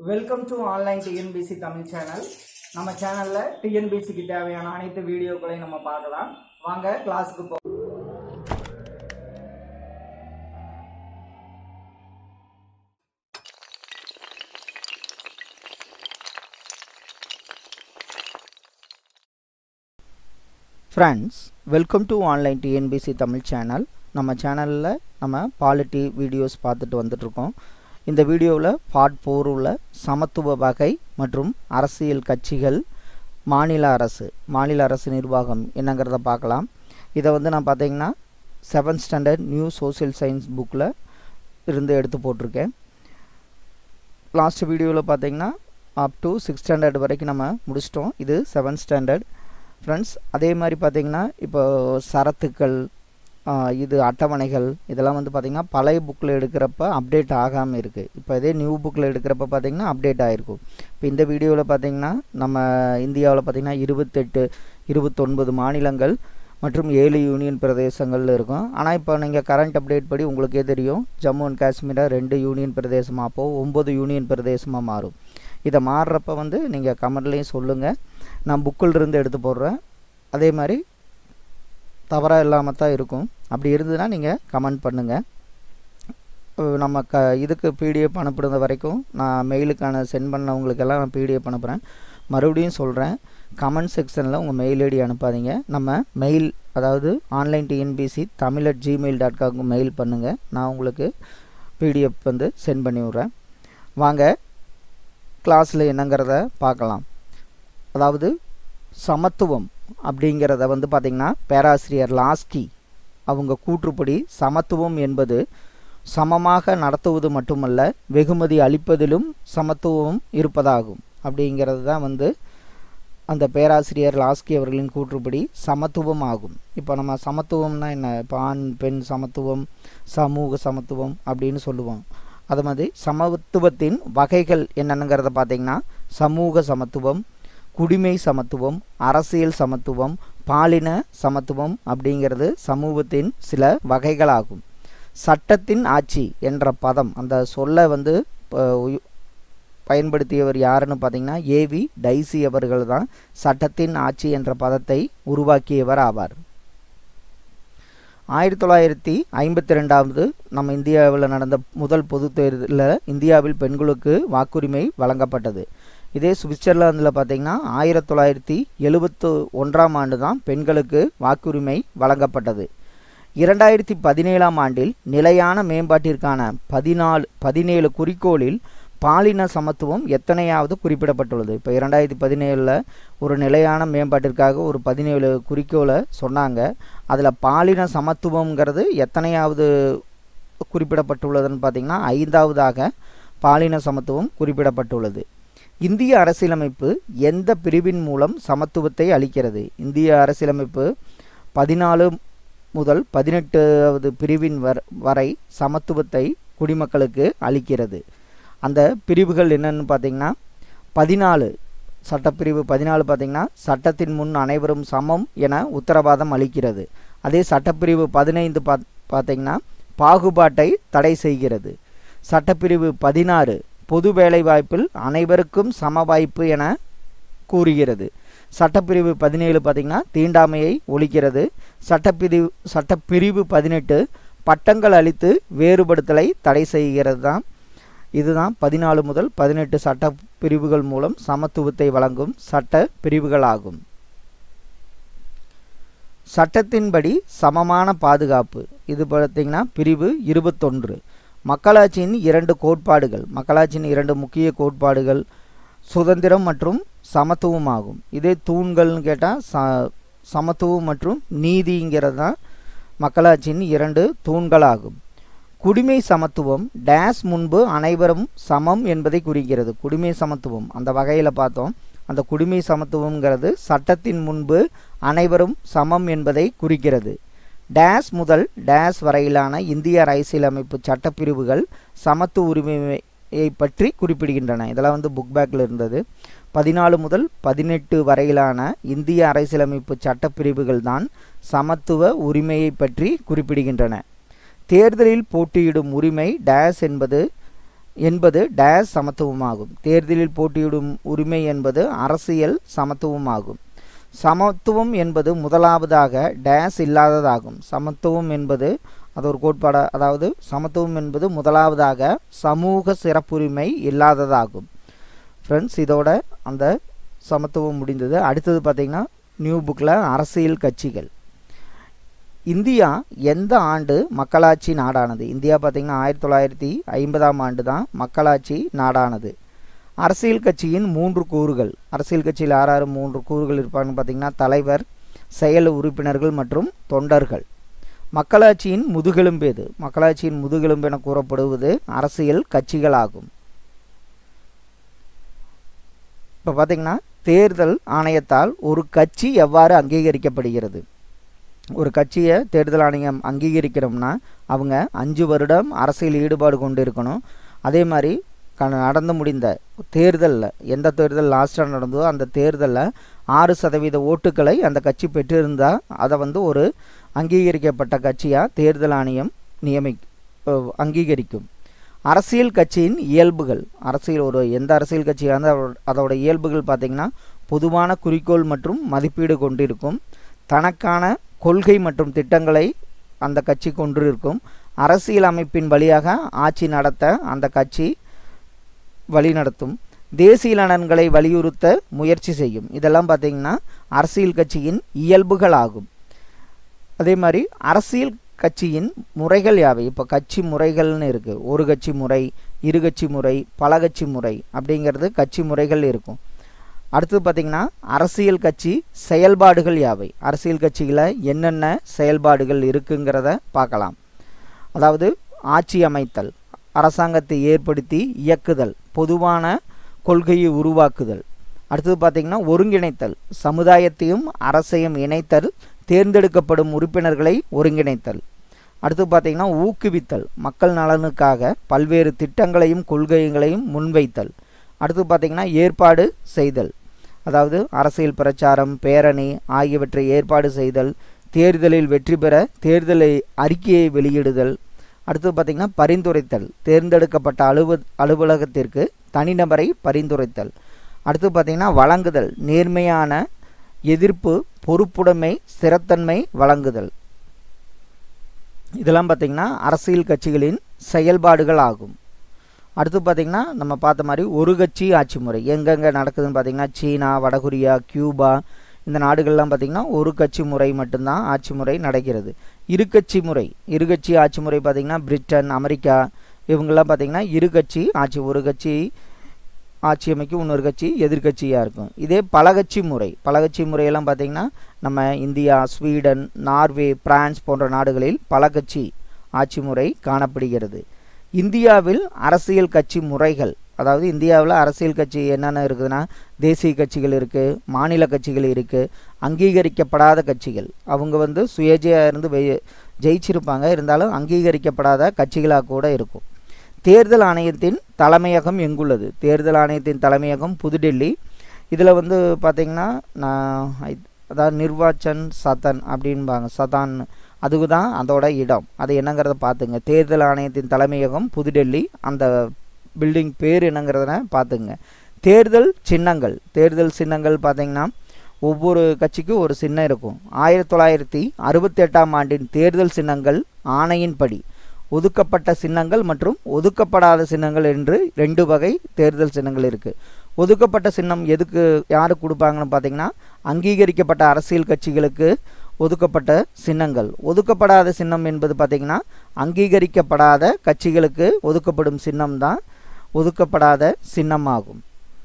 welcome to online TNPSC Tamil channel நம்ம சேனல்ல டிஎன்பிசிக்கு தேவையான அனைத்து வீடியோக்களையும் நம்ம பார்க்கலாம் வாங்க கிளாஸுக்கு போ friends welcome to online TNPSC Tamil channel நம்ம சேனலில் நம்ம பாலிட்டி வீடியோஸ் பார்த்துட்டு வந்துட்ருக்கோம் இந்த வீடியோவில் பார்ட் ஃபோர் உள்ள சமத்துவ வகை மற்றும் அரசியல் கட்சிகள் மாநில அரசு மாநில அரசு நிர்வாகம் என்னங்கிறத பார்க்கலாம் இதை வந்து நான் பார்த்தீங்கன்னா seventh standard new social science புக்கில் இருந்து எடுத்து போட்டிருக்கேன் லாஸ்ட் வீடியோவில் பார்த்தீங்கன்னா அப் டு சிக்ஸ் ஸ்டாண்டர்ட் வரைக்கும் நம்ம முடிச்சிட்டோம் இது செவன்த் ஸ்டாண்டர்ட் ஃப்ரெண்ட்ஸ் அதே மாதிரி பார்த்தீங்கன்னா இப்போ சரத்துக்கள் ஆ, இது அட்டவணைகள் இதெல்லாம் வந்து பார்த்திங்கன்னா பழைய புக்கில் எடுக்கிறப்ப அப்டேட் ஆகாமல் இருக்குது இப்போ இதே நியூ புக்கில் எடுக்கிறப்ப பார்த்திங்கன்னா அப்டேட் ஆகிருக்கும் இப்போ இந்த வீடியோவில் பார்த்திங்கன்னா நம்ம இந்தியாவில் பார்த்திங்கன்னா இருபத்தெட்டு இருபத்தொன்பது மாநிலங்கள் மற்றும் ஏழு யூனியன் பிரதேசங்கள் இருக்கும் ஆனால் இப்போ நீங்கள் கரண்ட் அப்டேட் படி உங்களுக்கே தெரியும் ஜம்மு அண்ட் காஷ்மீரை ரெண்டு யூனியன் பிரதேசமாக அப்போது ஒம்பது யூனியன் பிரதேசமாக மாறும் இதை மாறுறப்ப வந்து நீங்கள் கமெண்ட்லேயும் சொல்லுங்கள் நான் புக்கில் இருந்து எடுத்து போடுறேன் அதே மாதிரி தவறாக இல்லாமல் தான் இருக்கும் அப்படி இருந்ததுன்னா நீங்கள் கமெண்ட் பண்ணுங்கள் அஹ் நம்ம க இதுக்கு பிடிஎஃப் அனுப்புறது வரைக்கும் நான் மெயிலுக்கான சென்ட் பண்ணவங்களுக்கெல்லாம் நான் பிடிஎஃப் அனுப்புகிறேன் மறுபடியும் சொல்கிறேன் கமெண்ட் செக்ஷனில் உங்கள் மெயில் ஐடி அனுப்பாதீங்க நம்ம மெயில் அதாவது online TNPSC Tamil at Gmail dot காம்க்கு மெயில் பண்ணுங்கள் நான் உங்களுக்கு பிடிஎஃப் வந்து சென்ட் பண்ணி விட்றேன் வாங்க கிளாஸில் என்னங்கிறத பார்க்கலாம் அதாவது சமத்துவம் அப்படிங்கிறத வந்து பார்த்திங்கன்னா பேராசிரியர் லாஸ்கி அவங்க கூற்றுப்படி சமத்துவம் என்பது சமமாக நடத்துவது மட்டுமல்ல வெகுமதி அளிப்பதிலும் சமத்துவம் இருப்பதாகும் அப்படிங்கிறது தான் வந்து அந்த பேராசிரியர் லாஸ்கி அவர்களின் கூற்றுப்படி சமத்துவம் ஆகும் இப்போ நம்ம சமத்துவம்னா என்ன இப்போ ஆண் பெண் சமத்துவம் சமூக சமத்துவம் அப்படின்னு சொல்லுவோம் அது மாதிரி சமத்துவத்தின் வகைகள் என்னென்னங்கிறத பார்த்தீங்கன்னா சமூக சமத்துவம் குடிமை சமத்துவம் அரசியல் சமத்துவம் பாலின சமத்துவம் அப்படிங்கிறது சமூகத்தின் சில வகைகளாகும் சட்டத்தின் ஆட்சி என்ற பதம் அந்த சொல்லை வந்து ப- உ- பயன்படுத்தியவர் யாருன்னு பார்த்தீங்கன்னா ஏவி டைசி அவர்கள் தான் சட்டத்தின் ஆட்சி என்ற பதத்தை உருவாக்கியவர் ஆவார் ஆயிரத்தி தொள்ளாயிரத்தி ஐம்பத்தி ரெண்டாவது நம்ம இந்தியாவில் நடந்த முதல் பொது தேர்தலில் இந்தியாவில் பெண்களுக்கு வாக்குரிமை வழங்கப்பட்டது இதே சுவிட்சர்லாந்தில் பார்த்தீங்கன்னா ஆயிரத்தி தொள்ளாயிரத்தி எழுபத்து ஒன்றாம் ஆண்டு தான் பெண்களுக்கு வாக்குரிமை வழங்கப்பட்டது இரண்டாயிரத்தி பதினேழாம் ஆண்டில் நிலையான மேம்பாட்டிற்கான பதினாலு பதினேழு குறிக்கோளில் பாலின சமத்துவம் எத்தனையாவது குறிப்பிடப்பட்டுள்ளது இப்போ இரண்டாயிரத்தி பதினேழில் ஒரு நிலையான மேம்பாட்டிற்காக ஒரு பதினேழு குறிக்கோளை சொன்னாங்க அதில் பாலின சமத்துவங்கிறது எத்தனையாவது குறிப்பிடப்பட்டுள்ளதுன்னு பார்த்தீங்கன்னா ஐந்தாவதாக பாலின சமத்துவம் குறிப்பிடப்பட்டுள்ளது இந்திய அரசியலமைப்பு எந்த பிரிவின் மூலம் சமத்துவத்தை அளிக்கிறது இந்திய அரசியலமைப்பு பதினாலு முதல் பதினெட்டாவது பிரிவின் வர் வரை சமத்துவத்தை குடிமக்களுக்கு அளிக்கிறது அந்த பிரிவுகள் என்னன்னு பார்த்தீங்கன்னா பதினாலு சட்டப்பிரிவு பதினாலு பார்த்தீங்கன்னா சட்டத்தின் முன் அனைவரும் சமம் என உத்தரவாதம் அளிக்கிறது அதே சட்டப்பிரிவு பதினைந்து பாத் பார்த்தீங்கன்னா பாகுபாட்டை தடை செய்கிறது சட்டப்பிரிவு பதினாறு பொது வேலைவாய்ப்பில் அனைவருக்கும் சம வாய்ப்பு என கூறுகிறது சட்டப்பிரிவு பதினேழு பார்த்தீங்கன்னா தீண்டாமையை ஒழிக்கிறது சட்டப்பிரிவு சட்டப்பிரிவு பதினெட்டு பட்டங்கள் அளித்து வேறுபடுத்தலை தடை செய்கிறது தான் இதுதான் பதினாலு முதல் பதினெட்டு சட்ட பிரிவுகள் மூலம் சமத்துவத்தை வழங்கும் சட்ட பிரிவுகளாகும் சட்டத்தின்படி சமமான பாதுகாப்பு இது பார்த்தீங்கன்னா பிரிவு இருபத்தொன்று மக்களாட்சியின் இரண்டு கோட்பாடுகள் மக்களாட்சியின் இரண்டு முக்கிய கோட்பாடுகள் சுதந்திரம் மற்றும் சமத்துவம் ஆகும் இதே தூண்கள்னு கேட்டால் ச சமத்துவம் மற்றும் நீதிங்கிறது தான் மக்களாட்சியின் இரண்டு தூண்களாகும் குடிமை சமத்துவம் டேஸ் முன்பு அனைவரும் சமம் என்பதை குறிக்கிறது குடிமை சமத்துவம் அந்த வகையில் பார்த்தோம் அந்த குடிமை சமத்துவம்ங்கிறது சட்டத்தின் முன்பு அனைவரும் சமம் என்பதை குறிக்கிறது டேஸ் முதல் டேஸ் வரையிலான இந்திய அரசியலமைப்பு சட்டப்பிரிவுகள் சமத்துவ உரிமையை பற்றி குறிப்பிடுகின்றன இதெல்லாம் வந்து புக் பேக்கில் இருந்தது பதினாலு முதல் பதினெட்டு வரையிலான இந்திய அரசியலமைப்பு சட்டப்பிரிவுகள் தான் சமத்துவ உரிமையை பற்றி குறிப்பிடுகின்றன தேர்தலில் போட்டியிடும் உரிமை டேஸ் என்பது என்பது டேஸ் சமத்துவமாகும் தேர்தலில் போட்டியிடும் உரிமை என்பது அரசியல் சமத்துவமாகும் சமத்துவம் என்பது முதலாவதாக டேஸ் இல்லாததாகும் சமத்துவம் என்பது அது ஒரு கோட்பாடு அதாவது சமத்துவம் என்பது முதலாவதாக சமூக சிறப்புரிமை இல்லாததாகும் ஃப்ரெண்ட்ஸ் இதோட அந்த சமத்துவம் முடிந்தது அடுத்தது பார்த்திங்கன்னா நியூ புக்கில் அரசியல் கட்சிகள் இந்தியா எந்த ஆண்டு மக்களாட்சி நாடானது இந்தியா பார்த்திங்கன்னா ஆயிரத்தி தொள்ளாயிரத்தி ஐம்பதாம் ஆண்டு தான் மக்களாட்சி நாடானது அரசியல் கட்சியின் மூன்று கூறுகள் அரசியல் கட்சியில் யார் யார் மூன்று கூறுகள் இருப்பாங்கன்னு பார்த்திங்கன்னா தலைவர் செயல் உறுப்பினர்கள் மற்றும் தொண்டர்கள் மக்களாட்சியின் முதுகெலும்பு எது மக்களாட்சியின் முதுகெலும்பு என கூறப்படுவது அரசியல் கட்சிகளாகும் இப்போ பார்த்திங்கன்னா தேர்தல் ஆணையத்தால் ஒரு கட்சி எவ்வாறு அங்கீகரிக்கப்படுகிறது ஒரு கட்சியை தேர்தல் ஆணையம் அங்கீகரிக்கிறோம்னா அவங்க அஞ்சு வருடம் அரசியல் ஈடுபாடு கொண்டு இருக்கணும் அதே மாதிரி க நடந்து முடிந்த தேர்தலில் எந்த தேர்தல் லாஸ்ட்டாக நடந்ததோ அந்த தேர்தலில் ஆறு சதவீத ஓட்டுக்களை அந்த கட்சி பெற்றிருந்தால் அதை வந்து ஒரு அங்கீகரிக்கப்பட்ட கட்சியாக தேர்தல் ஆணையம் நியமி அங்கீகரிக்கும் அரசியல் கட்சியின் இயல்புகள் அரசியல் ஒரு எந்த அரசியல் கட்சியாக இருந்தால் அதோட இயல்புகள் பார்த்திங்கன்னா பொதுவான குறிக்கோள் மற்றும் மதிப்பீடு கொண்டிருக்கும் தனக்கான கொள்கை மற்றும் திட்டங்களை அந்த கட்சி கொண்டிருக்கும் அரசியல் அமைப்பின் வழியாக ஆட்சி நடத்த அந்த கட்சி வழிநடத்தும் தேசிய நலன்களை வலியுறுத்த முயற்சி செய்யும் இதெல்லாம் பார்த்திங்கன்னா அரசியல் கட்சியின் இயல்புகள் ஆகும் அதே மாதிரி அரசியல் கட்சியின் முறைகள் யாவை இப்போ கட்சி முறைகள்னு இருக்குது ஒரு கட்சி முறை இரு கட்சி முறை பல கட்சி முறை அப்படிங்கிறது கட்சி முறைகள் இருக்கும் அடுத்தது பார்த்திங்கன்னா அரசியல் கட்சி செயல்பாடுகள் யாவை அரசியல் கட்சியில் என்னென்ன செயல்பாடுகள் இருக்குங்கிறத பார்க்கலாம் அதாவது ஆட்சி அமைத்தல் அரசாங்கத்தை ஏற்படுத்தி இயக்குதல் பொதுவான கொள்கையை உருவாக்குதல் அடுத்தது பார்த்திங்கன்னா ஒருங்கிணைத்தல் சமுதாயத்தையும் அரசையும் இணைத்தல் தேர்ந்தெடுக்கப்படும் உறுப்பினர்களை ஒருங்கிணைத்தல் அடுத்து பார்த்திங்கன்னா ஊக்குவித்தல் மக்கள் நலனுக்காக பல்வேறு திட்டங்களையும் கொள்கைகளையும் முன்வைத்தல் அடுத்து பார்த்திங்கன்னா ஏற்பாடு செய்தல் அதாவது அரசியல் பிரச்சாரம் பேரணி ஆகியவற்றை ஏற்பாடு செய்தல் தேர்தலில் வெற்றி பெற தேர்தலை அறிக்கையை வெளியிடுதல் அடுத்து பார்த்திங்கன்னா பரிந்துரைத்தல் தேர்ந்தெடுக்கப்பட்ட அலுவ அலுவலகத்திற்கு தனிநபரை பரிந்துரைத்தல் அடுத்து பார்த்திங்கன்னா வழங்குதல் நேர்மையான எதிர்ப்பு பொறுப்புடைமை ஸ்திரத்தன்மை வழங்குதல் இதெல்லாம் பார்த்திங்கன்னா அரசியல் கட்சிகளின் செயல்பாடுகள் ஆகும் அடுத்து பார்த்திங்கன்னா நம்ம பார்த்த மாதிரி ஒரு கட்சி ஆட்சி முறை எங்கெங்கே நடக்குதுன்னு பார்த்திங்கன்னா சீனா வடகொரியா கியூபா இந்த நாடுகள்லாம் பார்த்திங்கன்னா ஒரு கட்சி முறை மட்டும்தான் ஆட்சி முறை நடக்கிறது இரு கட்சி முறை இரு கட்சி ஆட்சி முறை பார்த்திங்கன்னா பிரிட்டன் அமெரிக்கா இவங்கெல்லாம் பார்த்திங்கன்னா இரு கட்சி ஆட்சி ஒரு கட்சி ஆட்சி அமைக்கும் இன்னொரு கட்சி எதிர்கட்சியாக இருக்கும் இதே பல கட்சி முறை பல கட்சி முறையெல்லாம் பார்த்திங்கன்னா நம்ம இந்தியா ஸ்வீடன் நார்வே பிரான்ஸ் போன்ற நாடுகளில் பல கட்சி ஆட்சி முறை காணப்படுகிறது இந்தியாவில் அரசியல் கட்சி முறைகள் அதாவது இந்தியாவில் அரசியல் கட்சி என்னென்ன இருக்குதுன்னா தேசிய கட்சிகள் இருக்குது மாநில கட்சிகள் இருக்குது அங்கீகரிக்கப்படாத கட்சிகள் அவங்க வந்து சுயேஜையாக இருந்து வெ- ஜெயிச்சிருப்பாங்க இருந்தாலும் அங்கீகரிக்கப்படாத கட்சிகளாக கூட இருக்கும் தேர்தல் ஆணையத்தின் தலைமையகம் எங்குள்ளது தேர்தல் ஆணையத்தின் தலைமையகம் புதுடெல்லி இதில் வந்து பார்த்திங்கன்னா நான் ஐ- அதாவது நிர்வாச்சன் சதன் அப்படின்பாங்க சதான் அதுக்கு தான் அதோட இடம் அது என்னங்கிறத பார்த்துங்க தேர்தல் ஆணையத்தின் தலைமையகம் புதுடெல்லி அந்த பில்டிங் பேர் என்னங்கிறத பார்த்துங்க தேர்தல் சின்னங்கள் தேர்தல் சின்னங்கள் பார்த்தீங்கன்னா ஒவ்வொரு கட்சிக்கும் ஒரு சின்னம் இருக்கும் ஆயிரத்தி தொள்ளாயிரத்தி அறுபத்தி எட்டாம் ஆண்டின் தேர்தல் சின்னங்கள் ஆணையின்படி ஒதுக்கப்பட்ட சின்னங்கள் மற்றும் ஒதுக்கப்படாத சின்னங்கள் என்று ரெண்டு வகை தேர்தல் சின்னங்கள் இருக்குது ஒதுக்கப்பட்ட சின்னம் எதுக்கு யாருக்கு கொடுப்பாங்கன்னு பார்த்தீங்கன்னா அங்கீகரிக்கப்பட்ட அரசியல் கட்சிகளுக்கு ஒதுக்கப்பட்ட சின்னங்கள் ஒதுக்கப்படாத சின்னம் என்பது பார்த்திங்கன்னா அங்கீகரிக்கப்படாத கட்சிகளுக்கு ஒதுக்கப்படும் சின்னம் தான் ஒதுக்கப்படாத சின்னமாகும்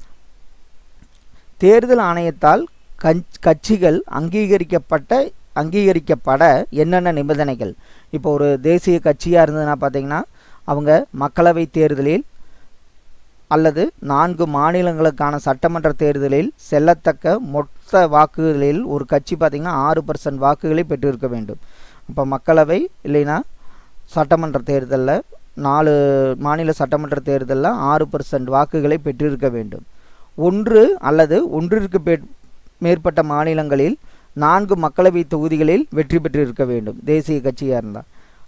தேர்தல் ஆணையத்தால் கட்ச்- கட்சிகள் அங்கீகரிக்கப்பட்ட அங்கீகரிக்கப்பட என்னென்ன நிபந்தனைகள் இப்போ ஒரு தேசிய கட்சியாக இருந்ததுன்னா பார்த்தீங்கன்னா அவங்க மக்களவை தேர்தலில் அல்லது நான்கு மாநிலங்களுக்கான சட்டமன்ற தேர்தலில் செல்லத்தக்க மொத்த வாக்குகளில் ஒரு கட்சி பார்த்திங்கன்னா ஆறு பர்சன்ட் வாக்குகளை பெற்றிருக்க வேண்டும் அப்போ மக்களவை இல்லைன்னா சட்டமன்ற தேர்தலில் நாலு மாநில சட்டமன்ற தேர்தலில் ஆறு பர்சன்ட் வாக்குகளை பெற்றிருக்க வேண்டும் ஒன்று அல்லது ஒன்றிற்கு பே- மேற்பட்ட மாநிலங்களில் நான்கு மக்களவை தொகுதிகளில் வெற்றி பெற்றிருக்க வேண்டும் தேசிய கட்சியாக இருந்தால்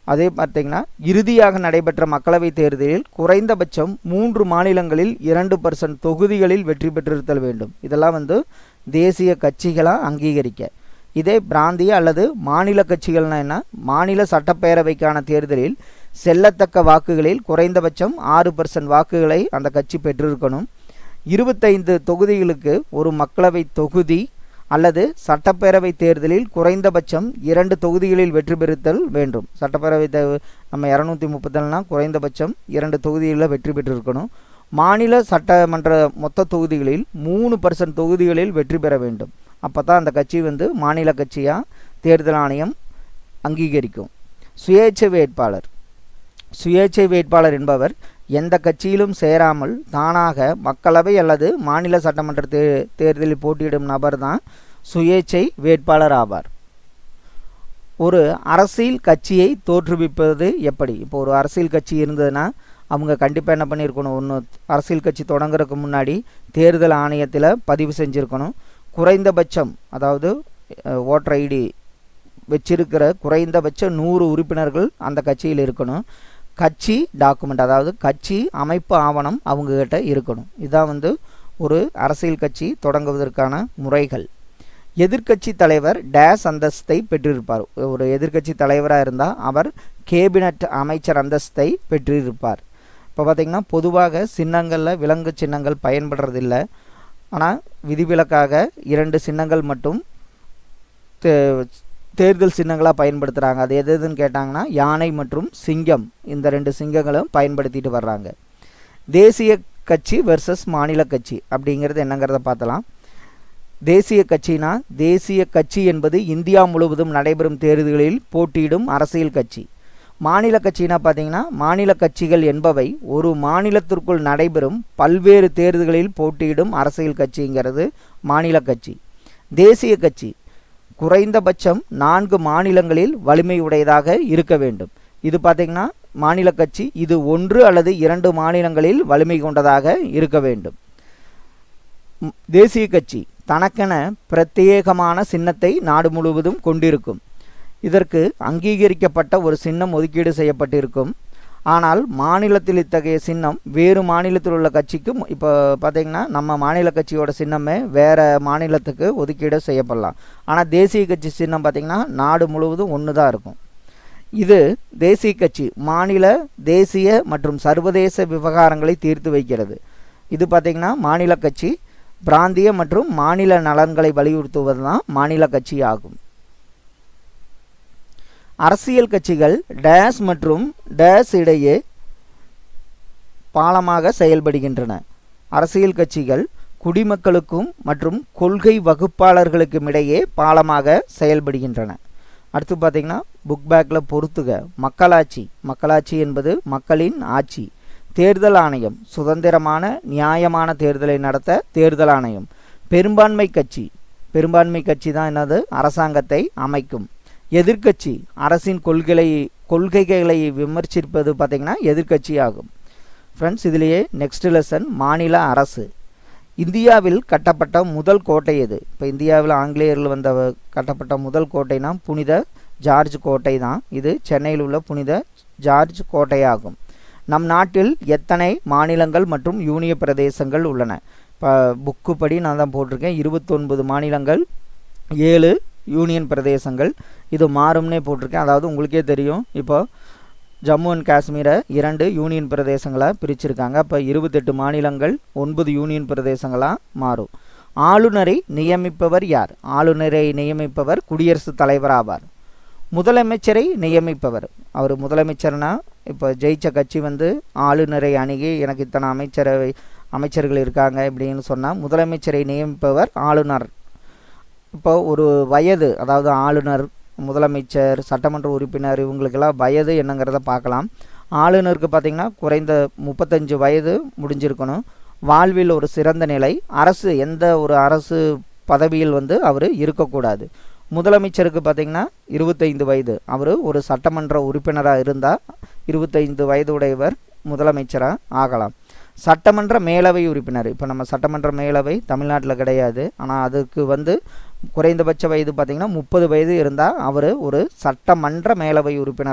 அதே பார்த்தீங்கன்னா இறுதியாக நடைபெற்ற மக்களவைத் தேர்தலில் குறைந்தபட்சம் மூன்று மாநிலங்களில் இரண்டு பர்சன்ட் தொகுதிகளில் வெற்றி பெற்றிருத்தல் வேண்டும் இதெல்லாம் வந்து தேசிய கட்சிகளாக அங்கீகரிக்க இதே பிராந்திய அல்லது மாநில கட்சிகள்னா என்ன மாநில சட்டப்பேரவைக்கான தேர்தலில் செல்லத்தக்க வாக்குகளில் குறைந்தபட்சம் ஆறு பர்சன்ட் வாக்குகளை அந்த கட்சி பெற்றிருக்கணும் இருபத்தைந்து தொகுதிகளுக்கு ஒரு மக்களவை தொகுதி அல்லது சட்டப்பேரவை தேர்தலில் குறைந்தபட்சம் இரண்டு தொகுதிகளில் வெற்றி பெறுத்தல் வேண்டும் சட்டப்பேரவை தே நம்ம இரநூத்தி முப்பத்தேழுனா குறைந்தபட்சம் இரண்டு தொகுதிகளில் வெற்றி பெற்றிருக்கணும் மாநில சட்டமன்ற மொத்த தொகுதிகளில் மூணு பர்சன்ட் தொகுதிகளில் வெற்றி பெற வேண்டும் அப்போ தான் அந்த கட்சி வந்து மாநில கட்சியாக தேர்தல் ஆணையம் அங்கீகரிக்கும் சுயேட்சை வேட்பாளர் சுயேட்சை வேட்பாளர் என்பவர் எந்த கட்சியிலும் சேராமல் தானாக மக்களவை அல்லது மாநில சட்டமன்ற தே தேர்தலில் போட்டியிடும் நபர் தான் சுயேட்சை வேட்பாளர் ஆவார் ஒரு அரசியல் கட்சியை தோற்றுவிப்பது எப்படி இப்போ ஒரு அரசியல் கட்சி இருந்ததுன்னா அவங்க கண்டிப்பாக என்ன பண்ணியிருக்கணும் ஒன்று அரசியல் கட்சி தொடங்குறதுக்கு முன்னாடி தேர்தல் ஆணையத்தில் பதிவு செஞ்சுருக்கணும் குறைந்தபட்சம் அதாவது ஓட்டர் ஐடி வச்சிருக்கிற குறைந்தபட்ச நூறு உறுப்பினர்கள் அந்த கட்சியில் இருக்கணும் கட்சி டாக்குமெண்ட் அதாவது கட்சி அமைப்பு ஆவணம் அவங்கக்கிட்ட இருக்கணும் இதான் வந்து ஒரு அரசியல் கட்சி தொடங்குவதற்கான முறைகள் எதிர்க்கட்சி தலைவர் டேஸ் அந்தஸ்தை பெற்றிருப்பார் ஒரு எதிர்க்கட்சி தலைவராக இருந்தால் அவர் கேபினட் அமைச்சர் அந்தஸ்தை பெற்றிருப்பார் இப்போ பார்த்திங்கன்னா பொதுவாக சின்னங்களில் விலங்கு சின்னங்கள் பயன்படுறதில்லை ஆனால் விதிவிலக்காக இரண்டு சின்னங்கள் மட்டும் தேர்தல் சின்னங்களாக பயன்படுத்துகிறாங்க அது எது எதுன்னு கேட்டாங்கன்னா யானை மற்றும் சிங்கம் இந்த ரெண்டு சிங்கங்களும் பயன்படுத்திட்டு வர்றாங்க தேசிய கட்சி வெர்சஸ் மாநில கட்சி அப்படிங்கிறது என்னங்கிறத பார்த்தலாம் தேசிய கட்சினா தேசிய கட்சி என்பது இந்தியா முழுவதும் நடைபெறும் தேர்தல்களில் போட்டியிடும் அரசியல் கட்சி மாநில கட்சினா பார்த்தீங்கன்னா மாநில கட்சிகள் என்பவை ஒரு மாநிலத்திற்குள் நடைபெறும் பல்வேறு தேர்தல்களில் போட்டியிடும் அரசியல் கட்சிங்கிறது மாநில கட்சி தேசிய கட்சி குறைந்தபட்சம் நான்கு மாநிலங்களில் வலிமையுடையதாக இருக்க வேண்டும் இது பார்த்திங்கன்னா மாநில கட்சி இது ஒன்று அல்லது இரண்டு மாநிலங்களில் வலிமை கொண்டதாக இருக்க வேண்டும் தேசிய கட்சி தனக்கென பிரத்யேகமான சின்னத்தை நாடு முழுவதும் கொண்டிருக்கும் இதற்கு அங்கீகரிக்கப்பட்ட ஒரு சின்னம் ஒதுக்கீடு செய்யப்பட்டிருக்கும் ஆனால் மாநிலத்தில் இத்தகைய சின்னம் வேறு மாநிலத்தில் உள்ள கட்சிக்கும் இப்போ பார்த்தீங்கன்னா நம்ம மாநில கட்சியோட சின்னமே வேறு மாநிலத்துக்கு ஒதுக்கீடு செய்யப்படலாம் ஆனால் தேசிய கட்சி சின்னம் பார்த்திங்கன்னா நாடு முழுவதும் ஒன்று தான் இருக்கும் இது தேசிய கட்சி மாநில தேசிய மற்றும் சர்வதேச விவகாரங்களை தீர்த்து வைக்கிறது இது பார்த்திங்கன்னா மாநில கட்சி பிராந்திய மற்றும் மாநில நலன்களை வலியுறுத்துவது தான் மாநில கட்சி ஆகும் அரசியல் கட்சிகள் டேஸ் மற்றும் டேஸ் இடையே பாலமாக செயல்படுகின்றன அரசியல் கட்சிகள் குடிமக்களுக்கும் மற்றும் கொள்கை வகுப்பாளர்களுக்கும் இடையே பாலமாக செயல்படுகின்றன அடுத்து பார்த்தீங்கன்னா புக் பேக்கில் பொறுத்துக மக்களாட்சி மக்களாட்சி என்பது மக்களின் ஆட்சி தேர்தல் ஆணையம் சுதந்திரமான நியாயமான தேர்தலை நடத்த தேர்தல் ஆணையம் பெரும்பான்மை கட்சி பெரும்பான்மை கட்சி தான் என்னது அரசாங்கத்தை அமைக்கும் எதிர்க்கட்சி அரசின் கொள்கைகளை கொள்கைகளை விமர்சிப்பது பார்த்திங்கன்னா எதிர்க்கட்சி ஆகும் ஃப்ரெண்ட்ஸ் இதுலேயே நெக்ஸ்ட் லெசன் மாநில அரசு இந்தியாவில் கட்டப்பட்ட முதல் கோட்டை எது இப்போ இந்தியாவில் ஆங்கிலேயர்கள் வந்த கட்டப்பட்ட முதல் கோட்டைனா புனித ஜார்ஜ் கோட்டை தான் இது சென்னையில் உள்ள புனித ஜார்ஜ் கோட்டையாகும் நம் நாட்டில் எத்தனை மாநிலங்கள் மற்றும் யூனிய பிரதேசங்கள் உள்ளன இப்போ புக்கு படி நான் தான் போட்டிருக்கேன் இருபத்தொன்பது மாநிலங்கள் ஏழு யூனியன் பிரதேசங்கள் இது மாறும்னே போட்டிருக்கேன் அதாவது உங்களுக்கே தெரியும் இப்போ ஜம்மு அண்ட் காஷ்மீரை இரண்டு யூனியன் பிரதேசங்களாக பிரிச்சிருக்காங்க அப்போ இருபத்தெட்டு மாநிலங்கள் ஒன்பது யூனியன் பிரதேசங்களாக மாறும் ஆளுநரை நியமிப்பவர் யார் ஆளுநரை நியமிப்பவர் குடியரசுத் தலைவர் ஆவார் முதலமைச்சரை நியமிப்பவர் அவர் முதலமைச்சர்னா இப்போ ஜெயிச்ச கட்சி வந்து ஆளுநரை அணுகி எனக்கு இத்தனை அமைச்சரவை அமைச்சர்கள் இருக்காங்க இப்படின்னு சொன்னால் முதலமைச்சரை நியமிப்பவர் ஆளுநர் இப்போ ஒரு வயது அதாவது ஆளுநர் முதலமைச்சர் சட்டமன்ற உறுப்பினர் இவங்களுக்கெல்லாம் வயது என்னங்கிறத பார்க்கலாம் ஆளுநருக்கு பார்த்திங்கன்னா குறைந்த முப்பத்தஞ்சு வயது முடிஞ்சிருக்கணும் வாழ்வில் ஒரு சிறந்த நிலை அரசு எந்த ஒரு அரசு பதவியில் வந்து அவர் இருக்கக்கூடாது முதலமைச்சருக்கு பார்த்திங்கன்னா இருபத்தைந்து வயது அவர் ஒரு சட்டமன்ற உறுப்பினராக இருந்தால் இருபத்தைந்து வயது உடையவர் முதலமைச்சராக ஆகலாம் சட்டமன்ற மேலவை உறுப்பினர் இப்போ நம்ம சட்டமன்ற மேலவை தமிழ்நாட்டில் கிடையாது ஆனால் அதுக்கு வந்து குறைந்தபட்ச வயது பார்த்திங்கன்னா முப்பது வயது இருந்தால் அவர் ஒரு சட்டமன்ற மேலவை உறுப்பினராக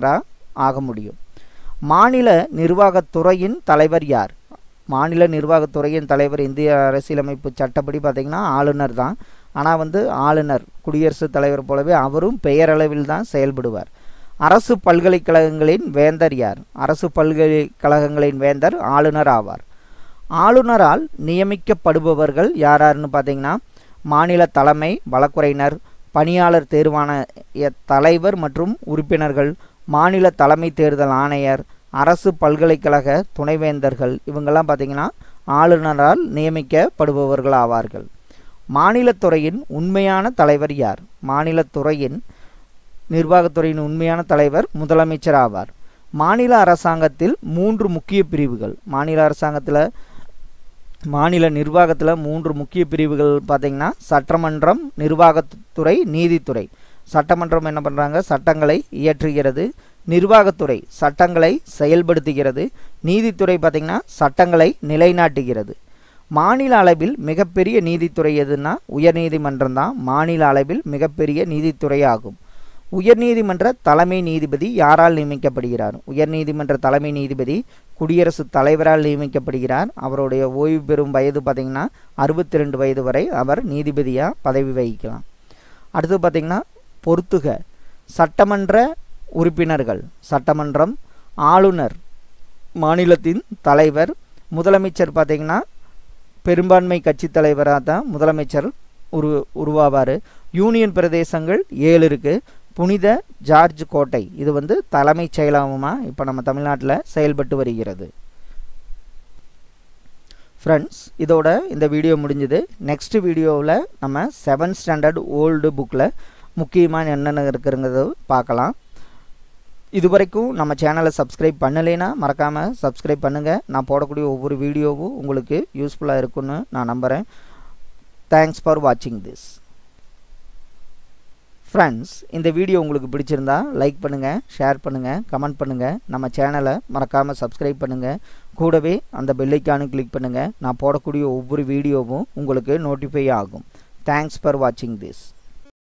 ஆக முடியும் மாநில நிர்வாகத்துறையின் தலைவர் யார் மாநில நிர்வாகத்துறையின் தலைவர் இந்திய அரசியலமைப்பு சட்டப்படி பார்த்திங்கன்னா ஆளுநர் தான் ஆனால் வந்து ஆளுநர் குடியரசுத் தலைவர் போலவே அவரும் பெயரளவில் தான் செயல்படுவார் அரசு பல்கலைக்கழகங்களின் வேந்தர் யார் அரசு பல்கலைக்கழகங்களின் வேந்தர் ஆளுநர் ஆவார் ஆளுநரால் நியமிக்கப்படுபவர்கள் யாராருன்னு பார்த்தீங்கன்னா மாநில தலைமை வழக்குரையினர் பணியாளர் தேர்வான தலைவர் மற்றும் உறுப்பினர்கள் மாநில தலைமை தேர்தல் ஆணையர் அரசு பல்கலைக்கழக துணைவேந்தர்கள் இவங்கெல்லாம் பார்த்திங்கன்னா ஆளுநரால் நியமிக்கப்படுபவர்கள் ஆவார்கள் மாநிலத்துறையின் உண்மையான தலைவர் யார் மாநிலத்துறையின் நிர்வாகத்துறையின் உண்மையான தலைவர் முதலமைச்சர் ஆவார் மாநில அரசாங்கத்தில் மூன்று முக்கிய பிரிவுகள் மாநில அரசாங்கத்தில் மாநில நிர்வாகத்தில் மூன்று முக்கிய பிரிவுகள் பார்த்திங்கன்னா சட்டமன்றம் நிர்வாகத்துறை நீதித்துறை சட்டமன்றம் என்ன பண்ணுறாங்க சட்டங்களை இயற்றுகிறது நிர்வாகத்துறை சட்டங்களை செயல்படுத்துகிறது நீதித்துறை பார்த்திங்கன்னா சட்டங்களை நிலைநாட்டுகிறது மாநில அளவில் மிகப்பெரிய நீதித்துறை எதுன்னா உயர்நீதிமன்றம் தான் மாநில அளவில் மிகப்பெரிய நீதித்துறை ஆகும் உயர்நீதிமன்ற தலைமை நீதிபதி யாரால் நியமிக்கப்படுகிறார் உயர்நீதிமன்ற தலைமை நீதிபதி குடியரசுத் தலைவரால் நியமிக்கப்படுகிறார் அவருடைய ஓய்வு பெறும் வயது பார்த்திங்கன்னா அறுபத்தி ரெண்டு வயது வரை அவர் நீதிபதியாக பதவி வகிக்கலாம் அடுத்து பார்த்திங்கன்னா பொறுத்துக சட்டமன்ற உறுப்பினர்கள் சட்டமன்றம் ஆளுநர் மாநிலத்தின் தலைவர் முதலமைச்சர் பார்த்திங்கன்னா பெரும்பான்மை கட்சி தலைவராக தான் முதலமைச்சர் உரு உருவாவார் யூனியன் பிரதேசங்கள் ஏழு இருக்குது புனித ஜார்ஜ் கோட்டை இது வந்து தலைமைச் செயலகமாக இப்போ நம்ம தமிழ்நாட்டில் செயல்பட்டு வருகிறது ஃப்ரெண்ட்ஸ் இதோட இந்த வீடியோ முடிஞ்சது நெக்ஸ்ட் வீடியோவில் நம்ம செவன்த் ஸ்டாண்டர்ட் ஓல்டு புக்கில் முக்கியமான என்னென்ன இருக்குங்கிறத பார்க்கலாம் இதுவரைக்கும் நம்ம சேனலை சப்ஸ்கிரைப் பண்ணலைன்னா மறக்காமல் சப்ஸ்கிரைப் பண்ணுங்கள் நான் போடக்கூடிய ஒவ்வொரு வீடியோவும் உங்களுக்கு யூஸ்ஃபுல்லாக இருக்குன்னு நான் நம்புகிறேன் தேங்க்ஸ் ஃபார் வாட்சிங் திஸ் ஃப்ரெண்ட்ஸ் இந்த வீடியோ உங்களுக்கு பிடிச்சிருந்தா லைக் பண்ணுங்கள் ஷேர் பண்ணுங்கள் கமெண்ட் பண்ணுங்கள் நம்ம சேனலை மறக்காமல் சப்ஸ்கிரைப் பண்ணுங்கள் கூடவே அந்த பெல்லைக்கானு கிளிக் பண்ணுங்கள் நான் போடக்கூடிய ஒவ்வொரு வீடியோவும் உங்களுக்கு நோட்டிஃபை ஆகும் தேங்க்ஸ் ஃபார் வாட்சிங் திஸ்